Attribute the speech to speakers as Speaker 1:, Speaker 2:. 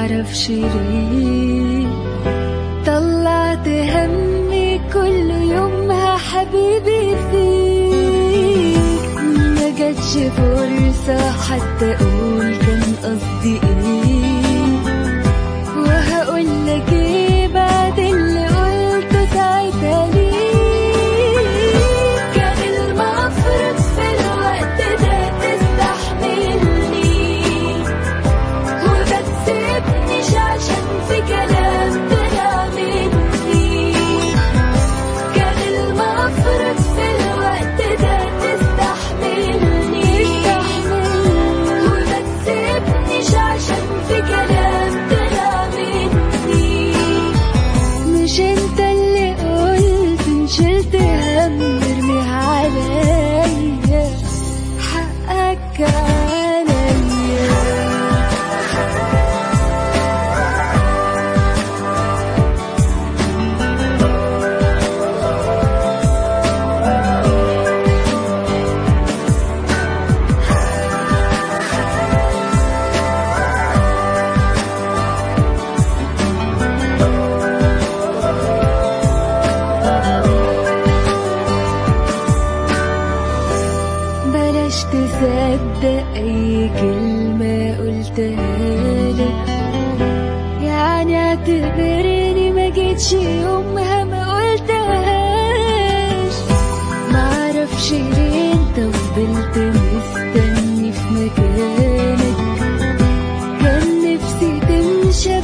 Speaker 1: معرفش ليه طلعت همي كل يومها حبيبي فيك ما جاتش فرصة حتى أقول كان قصدي إيه وهقول لك إيه بعد اللي قلته ساعتها ليك كان المفروض في الوقت ده تستحملني وما تسيبنيش عشان في كلام طلع مني كان المفروض في الوقت ده تستحملني وما تسيبنيش عشان في كلام طلع مني مش انت اللي قلت ان شلت هم ارميها عليا حقك عليا بلاش تصدق اي كلمة قلتها لك يعني اعتبرني ما جيتش يومها ما قلتهاش معرفش ليه انت فضلت مستني في مكانك كان نفسي تمشي